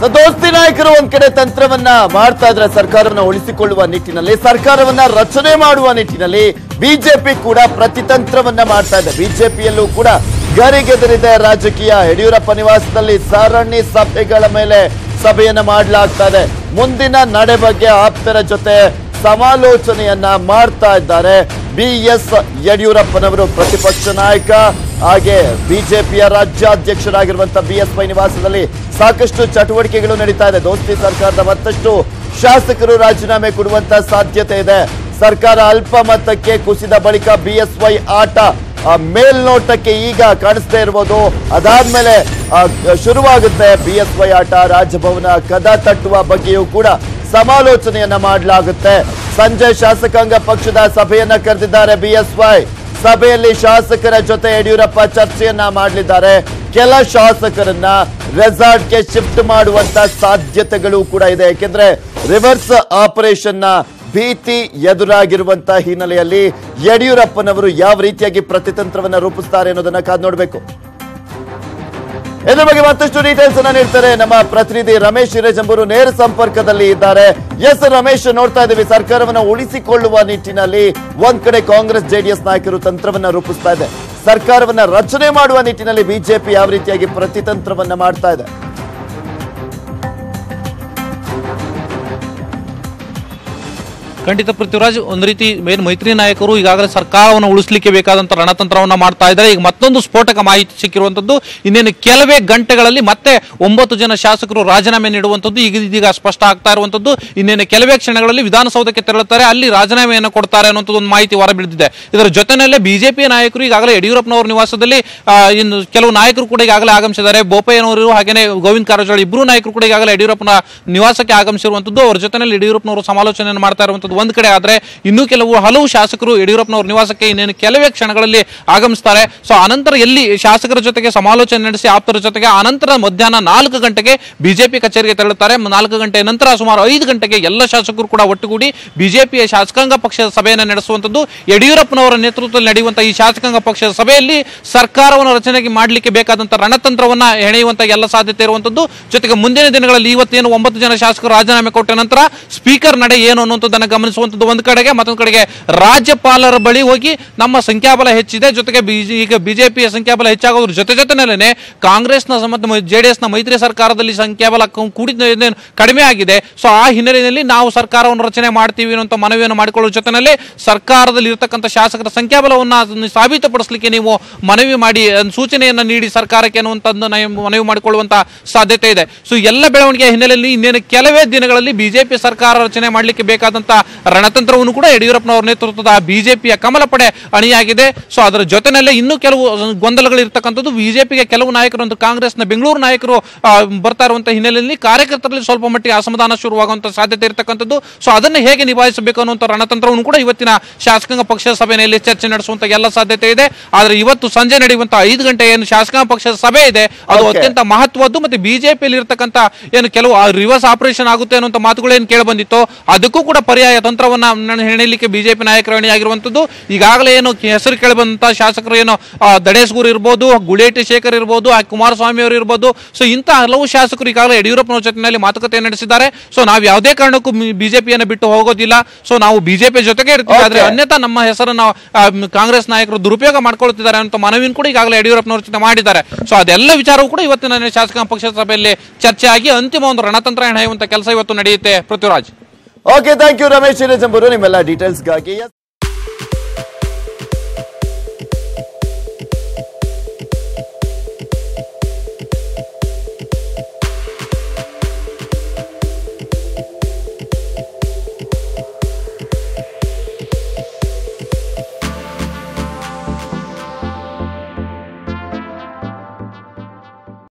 So ದೋಸ್ತಿ ನಾಯಕರು ಒಂದ್ ಕಡೆ ತಂತ್ರವನ್ನ ಮಾಡ್ತಾ ಇದ್ರೆ ಸರ್ಕಾರವನ್ನ ಉಳಿಸಿಕೊಳ್ಳುವ ನಿಟ್ಟಿನಲ್ಲಿ ಸರ್ಕಾರವನ್ನ ರಚನೆ ಮಾಡುವ ನಿಟ್ಟಿನಲ್ಲಿ ಬಿಜೆಪಿ ಕೂಡ ಪ್ರತಿತಂತ್ರವನ್ನ ಮಾಡ್ತಾ ಇದೆ ಬಿಜೆಪಿಯಲ್ಲೂ ಕೂಡ ಗರಿಗೆದರಿದೆ ರಾಜಕೀಯ ಯಡಿಯೂರಪ್ಪ ನಿವಾಸದಲ್ಲಿ ಸರಣಿ ಸಭೆಗಳ ಮೇಲೆ ಸಭೆಯನ್ನ ಮಾಡಲಾಗ್ತಾ ಇದೆ ಮುಂದಿನ ನಡೆ ಬಗ್ಗೆ ಆಪ್ತರ ಜೊತೆ ಸಮಾಲೋಚನೆಯನ್ನ ಮಾಡ್ತಾ ಇದ್ದಾರೆ ಬಿ ಎಸ್ ಯಡಿಯೂರಪ್ಪನವರು ಪ್ರತಿಪಕ್ಷ ನಾಯಕ ಹಾಗೆ ಬಿಜೆಪಿಯ ರಾಜ್ಯಾಧ್ಯಕ್ಷರಾಗಿರುವಂತಹ ಬಿ ಎಸ್ ವೈ ನಿವಾಸದಲ್ಲಿ ಸಾಕಷ್ಟು ಚಟುವಟಿಕೆಗಳು ನಡೀತಾ ಇದೆ ದೋಸ್ತಿ ಸರ್ಕಾರದ ಮತ್ತಷ್ಟು ಶಾಸಕರು ರಾಜೀನಾಮೆ ಕೊಡುವಂತ ಸಾಧ್ಯತೆ ಇದೆ ಸರ್ಕಾರ ಅಲ್ಪ ಮತಕ್ಕೆ ಕುಸಿದ ಬಳಿಕ ಬಿ ಎಸ್ ವೈ ಆಟ ಆ, ಮೇಲ್ನೋಟಕ್ಕೆ ಈಗ ಕಾಣಿಸ್ತಾ ಇರ್ಬೋದು ಅದಾದ್ಮೇಲೆ ಆ, ಶುರುವಾಗುತ್ತೆ ಬಿ ಎಸ್ ವೈ ಆಟ ರಾಜಭವನ ಕದ ತಟ್ಟುವ ಬಗ್ಗೆಯೂ ಕೂಡ ಸಮಾಲೋಚನೆಯನ್ನ ಮಾಡಲಾಗುತ್ತೆ ಸಂಜೆ ಶಾಸಕಾಂಗ ಪಕ್ಷದ ಸಭೆಯನ್ನ ಕರೆದಿದ್ದಾರೆ ಬಿಎಸ್ವೈ ಸಭೆಯಲ್ಲಿ ಶಾಸಕರ ಜೊತೆ ಯಡಿಯೂರಪ್ಪ ಚರ್ಚೆಯನ್ನ ಮಾಡಲಿದ್ದಾರೆ ಕೆಲ ಶಾಸಕರನ್ನ ರೆಸಾರ್ಟ್ಗೆ ಶಿಫ್ಟ್ ಮಾಡುವಂತ ಸಾಧ್ಯತೆಗಳು ಕೂಡ ಇದೆ ಯಾಕೆಂದ್ರೆ ರಿವರ್ಸ್ ಆಪರೇಷನ್ ನ ಭೀತಿ ಎದುರಾಗಿರುವಂತ ಹಿನ್ನೆಲೆಯಲ್ಲಿ ಯಡಿಯೂರಪ್ಪನವರು ಯಾವ ರೀತಿಯಾಗಿ ಪ್ರತಿತಂತ್ರವನ್ನ ರೂಪಿಸ್ತಾರೆ ಅನ್ನೋದನ್ನ ಕಾದ್ ನೋಡ್ಬೇಕು ಇದ್ರ ಬಗ್ಗೆ ಮತ್ತಷ್ಟು ಡೀಟೇಲ್ಸ್ ಅನ್ನ ನೀಡ್ತಾರೆ ನಮ್ಮ ಪ್ರತಿನಿಧಿ ರಮೇಶ್ ಹಿರೇಜಂಬೂರು ನೇರ ಸಂಪರ್ಕದಲ್ಲಿ ಇದ್ದಾರೆ ಎಸ್ ರಮೇಶ್ ನೋಡ್ತಾ ಇದ್ದೀವಿ ಸರ್ಕಾರವನ್ನ ಉಳಿಸಿಕೊಳ್ಳುವ ನಿಟ್ಟಿನಲ್ಲಿ ಒಂದ್ ಕಡೆ ಕಾಂಗ್ರೆಸ್ ಜೆಡಿಎಸ್ ನಾಯಕರು ತಂತ್ರವನ್ನ ರೂಪಿಸ್ತಾ ಇದೆ ಸರ್ಕಾರವನ್ನ ರಚನೆ ಮಾಡುವ ನಿಟ್ಟಿನಲ್ಲಿ ಬಿಜೆಪಿ ಯಾವ ರೀತಿಯಾಗಿ ಪ್ರತಿತಂತ್ರವನ್ನ ಮಾಡ್ತಾ ಇದೆ ಖಂಡಿತ ಪೃಥ್ವಿರಾಜ್ ಒಂದು ರೀತಿ ಮೇನ್ ಮೈತ್ರಿ ನಾಯಕರು ಈಗಾಗಲೇ ಸರ್ಕಾರವನ್ನು ಉಳಿಸಲಿಕ್ಕೆ ಬೇಕಾದಂತ ರಣತಂತ್ರವನ್ನ ಮಾಡ್ತಾ ಇದ್ದಾರೆ ಈಗ ಮತ್ತೊಂದು ಸ್ಫೋಟಕ ಮಾಹಿತಿ ಸಿಕ್ಕಿರುವಂತದ್ದು ಇನ್ನೇನು ಕೆಲವೇ ಗಂಟೆಗಳಲ್ಲಿ ಮತ್ತೆ ಒಂಬತ್ತು ಜನ ಶಾಸಕರು ರಾಜೀನಾಮೆ ನೀಡುವಂತದ್ದು ಈಗ ಇದೀಗ ಸ್ಪಷ್ಟ ಆಗ್ತಾ ಇರುವಂತದ್ದು ಇನ್ನೇನು ಕೆಲವೇ ಕ್ಷಣಗಳಲ್ಲಿ ವಿಧಾನಸೌಧಕ್ಕೆ ತೆರಳುತ್ತಾರೆ ಅಲ್ಲಿ ರಾಜೀನಾಮೆಯನ್ನು ಕೊಡ್ತಾರೆ ಅನ್ನುವಂಥದ್ದು ಒಂದು ಮಾಹಿತಿ ಹೊರಬೀಳಿದಿದೆ ಇದರ ಜೊತೆನಲ್ಲೇ ಬಿಜೆಪಿ ನಾಯಕರು ಈಗಾಗಲೇ ಯಡಿಯೂರಪ್ಪನವರ ನಿವಾಸದಲ್ಲಿ ಆ, ಇನ್ನು ಕೆಲವು ನಾಯಕರು ಕೂಡ ಈಗಾಗಲೇ ಆಗಮಿಸಿದ್ದಾರೆ ಬೋಪಯ್ಯನವರು ಹಾಗೇನೆ ಗೋವಿಂದ ಕಾರಜೋಳ ಇಬ್ಬರು ನಾಯಕರು ಕೂಡ ಈಗಾಗಲೇ ಯಡಿಯೂರಪ್ಪನ ನಿವಾಸಕ್ಕೆ ಆಗಮಿಸಿರುವಂತದ್ದು ಅವರ ಜೊತೆನಲ್ಲಿ ಯಡಿಯೂರಪ್ಪನವರು ಸಮಾಲೋಚನೆಯನ್ನು ಮಾಡ್ತಾ ಇರುವಂತದ್ದು ಒಂದ್ ಕಡೆ ಆದ್ರೆ ಇನ್ನೂ ಕೆಲವು ಹಲವು ಶಾಸಕರು ಯಡಿಯೂರಪ್ಪನವರ ನಿವಾಸಕ್ಕೆ ಇನ್ನೇನು ಕೆಲವೇ ಕ್ಷಣಗಳಲ್ಲಿ ಆಗಮಿಸ್ತಾರೆ ಸೊ ಅನಂತರ ಎಲ್ಲಿ ಶಾಸಕರ ಜೊತೆಗೆ ಸಮಾಲೋಚನೆ ನಡೆಸಿ ಆಪ್ತರ ಜೊತೆಗೆ ಅನಂತರ ಮಧ್ಯಾಹ್ನ ನಾಲ್ಕು ಗಂಟೆಗೆ ಬಿಜೆಪಿ ಕಚೇರಿಗೆ ತೆರಳುತ್ತಾರೆ ಮ- ನಾಲ್ಕು ಗಂಟೆ ನಂತರ ಸುಮಾರು ಐದು ಗಂಟೆಗೆ ಎಲ್ಲ ಶಾಸಕರು ಕೂಡ ಒಟ್ಟುಗೂಡಿ ಬಿಜೆಪಿಯ ಶಾಸಕಾಂಗ ಪಕ್ಷದ ಸಭೆಯನ್ನು ನಡೆಸುವಂತದ್ದು ಯಡಿಯೂರಪ್ಪನವರ ನೇತೃತ್ವದಲ್ಲಿ ನಡೆಯುವಂತಹ ಈ ಶಾಸಕಾಂಗ ಪಕ್ಷದ ಸಭೆಯಲ್ಲಿ ಸರ್ಕಾರವನ್ನು ರಚನೆಗೆ ಮಾಡಲಿಕ್ಕೆ ಬೇಕಾದಂತ ರಣತಂತ್ರವನ್ನ ಹೆಣೆಯುವಂತ ಎಲ್ಲ ಸಾಧ್ಯತೆ ಇರುವಂತದ್ದು ಜೊತೆಗೆ ಮುಂದಿನ ದಿನಗಳಲ್ಲಿ ಇವತ್ತೇನು ಒಂಬತ್ತು ಜನ ಶಾಸಕರು ರಾಜೀನಾಮೆ ಕೊಟ್ಟ ನಂತರ ಸ್ಪೀಕರ್ ನಡೆ ಏನು ಅನ್ನುವಂಥದ್ದನ್ನು ಗಮನಿಸುವಂತದ್ದು ಒಂದು ಕಡೆಗೆ ಮತ್ತೊಂದು ಕಡೆಗೆ ರಾಜ್ಯಪಾಲರ ಬಳಿ ಹೋಗಿ ನಮ್ಮ ಸಂಖ್ಯಾಬಲ ಹೆಚ್ಚಿದೆ ಜೊತೆಗೆ ಬಿಜೆ ಈಗ ಬಿಜೆಪಿಯ ಸಂಖ್ಯಾಬಲ ಹೆಚ್ಚಾಗೋದ್ರ ಜೊತೆ ಜೊತೆನಲ್ಲೇ ಕಾಂಗ್ರೆಸ್ನ ಮತ್ತು ಜೆಡಿಎಸ್ ನ ಮೈತ್ರಿ ಸರ್ಕಾರದಲ್ಲಿ ಸಂಖ್ಯಾಬಲ ಕ- ಕೂಡಿದ ಏನೇನು ಕಡಿಮೆ ಆಗಿದೆ ಸೊ ಆ ಹಿನ್ನೆಲೆಯಲ್ಲಿ ನಾವು ಸರ್ಕಾರವನ್ನು ರಚನೆ ಮಾಡ್ತೀವಿ ಅನ್ನುವಂಥ ಮನವಿಯನ್ನು ಮಾಡಿಕೊಳ್ಳುವ ಜೊತೆನಲ್ಲಿ ಸರ್ಕಾರದಲ್ಲಿ ಇರತಕ್ಕಂಥ ಶಾಸಕರ ಸಂಖ್ಯಾಬಲವನ್ನು ಅದನ್ನು ಸಾಬೀತುಪಡಿಸಲಿಕ್ಕೆ ನೀವು ಮನವಿ ಮಾಡಿ ಅಹ್, ಸೂಚನೆಯನ್ನ ನೀಡಿ ಸರ್ಕಾರಕ್ಕೆ ಅನ್ನುವಂಥದ್ದು ಮನವಿ ಮಾಡಿಕೊಳ್ಳುವಂತ ಸಾಧ್ಯತೆ ಇದೆ ಸೊ ಎಲ್ಲ ಬೆಳವಣಿಗೆಯ ಹಿನ್ನೆಲೆಯಲ್ಲಿ ಇನ್ನೇನು ಕೆಲವೇ ದಿನಗಳಲ್ಲಿ ಬಿಜೆಪಿ ಸರ್ಕಾರ ರಚನೆ ಮಾಡಲಿಕ್ಕೆ ಬೇಕಾದಂತ ರಣತಂತ್ರವನ್ನು ಕೂಡ ಯಡಿಯೂರಪ್ಪನವರ ನೇತೃತ್ವದ ಬಿಜೆಪಿಯ ಕಮಲ ಪಡೆ ಅಣಿಯಾಗಿದೆ ಸೊ ಅದರ ಜೊತೆನಲ್ಲೇ ಇನ್ನೂ ಕೆಲವು ಗೊಂದಲಗಳು ಇರ್ತಕ್ಕಂಥದ್ದು ಬಿಜೆಪಿಗೆ ಕೆಲವು ನಾಯಕರು ಒಂದು ಕಾಂಗ್ರೆಸ್ನ ಬೆಂಗಳೂರು ನಾಯಕರು ಆ, ಬರ್ತಾ ಇರುವಂತಹ ಹಿನ್ನೆಲೆಯಲ್ಲಿ ಕಾರ್ಯಕರ್ತರಲ್ಲಿ ಸ್ವಲ್ಪ ಮಟ್ಟಿಗೆ ಅಸಮಾಧಾನ ಶುರುವಾಗುವಂತ ಸಾಧ್ಯತೆ ಇರತಕ್ಕಂಥದ್ದು ಸೊ ಅದನ್ನು ಹೇಗೆ ನಿಭಾಯಿಸಬೇಕು ಅನ್ನುವಂಥ ರಣತಂತ್ರವನ್ನು ಕೂಡ ಇವತ್ತಿನ ಶಾಸಕಾಂಗ ಪಕ್ಷದ ಸಭೆಯಲ್ಲಿ ಚರ್ಚೆ ನಡೆಸುವಂತ ಎಲ್ಲ ಸಾಧ್ಯತೆ ಇದೆ ಆದ್ರೆ ಇವತ್ತು ಸಂಜೆ ನಡೆಯುವಂತ ಐದು ಗಂಟೆ ಏನು ಶಾಸಕಾಂಗ ಪಕ್ಷದ ಸಭೆ ಇದೆ ಅದು Okay. ಅತ್ಯಂತ ಮಹತ್ವದ್ದು ಮತ್ತೆ ಬಿಜೆಪಿಯಲ್ಲಿ ಇರತಕ್ಕಂತ ಏನು ಕೆಲವು ರಿವರ್ಸ್ ಆಪರೇಷನ್ ಆಗುತ್ತೆ ಅನ್ನುವಂಥ ಮಾತುಗಳು ಏನು ಕೇಳಿ ಬಂದಿತ್ತು ಅದಕ್ಕೂ ಕೂಡ ಪರ್ಯಾಯ ತಂತ್ರವನ್ನ ನ- ಹೆಣೆಯಲಿಕ್ಕೆ ಬಿಜೆಪಿ ನಾಯಕರು ಅಣಿಯಾಗಿರುವಂತದ್ದು ಈಗಾಗಲೇ ಏನು ಹೆಸರು ಕೇಳಿ ಬಂದಂತ ಶಾಸಕರು ಏನು ಆ, ದಡೇಸ್ಗೂರ್ ಇರ್ಬೋದು ಗುಳೇಟಿ ಶೇಖರ್ ಇರ್ಬೋದು ಆ ಕುಮಾರಸ್ವಾಮಿ ಅವರು ಇರ್ಬೋದು ಸೊ ಇಂಥ ಹಲವು ಶಾಸಕರು ಈಗಾಗಲೇ ಯಡಿಯೂರಪ್ಪನವರ ಜೊತೆಯಲ್ಲಿ ಮಾತುಕತೆ ನಡೆಸಿದ್ದಾರೆ ಸೊ ನಾವು ಯಾವುದೇ ಕಾರಣಕ್ಕೂ ಬಿಜೆಪಿಯನ್ನು ಬಿಟ್ಟು ಹೋಗೋದಿಲ್ಲ ಸೊ ನಾವು ಬಿಜೆಪಿ ಜೊತೆಗೆ ಇರ್ತೀವಿ ಆದ್ರೆ Okay. ಅನ್ಯಥಾ ನಮ್ಮ ಹೆಸರನ್ನು ಆ, ಮ್, ಕಾಂಗ್ರೆಸ್ ನಾಯಕರು ದುರುಪಯೋಗ ಮಾಡ್ಕೊಳ್ತಿದ್ದಾರೆ ಅಂತ ಮನವಿಯನ್ನು ಕೂಡ ಈಗಾಗಲೇ ಯಡಿಯೂರಪ್ಪನವರ ಜೊತೆ ಮಾಡಿದ್ದಾರೆ ಸೊ ಅದೆಲ್ಲ ವಿಚಾರವೂ ಕೂಡ ಇವತ್ತಿನ ಶಾಸಕಾಂಗ ಪಕ್ಷದ ಸಭೆಯಲ್ಲಿ ಚರ್ಚೆ ಆಗಿ ಅಂತಿಮ ಒಂದು ರಣತಂತ್ರ ಹೆಣೆಯುವಂತ ಕೆಲಸ ಇವತ್ತು ನಡೆಯುತ್ತೆ Prithviraj okay thank you Ramesh Hirejambur ನಿಮ್ಮೆಲ್ಲ ಡೀಟೇಲ್ಸ್ಗಾಗಿ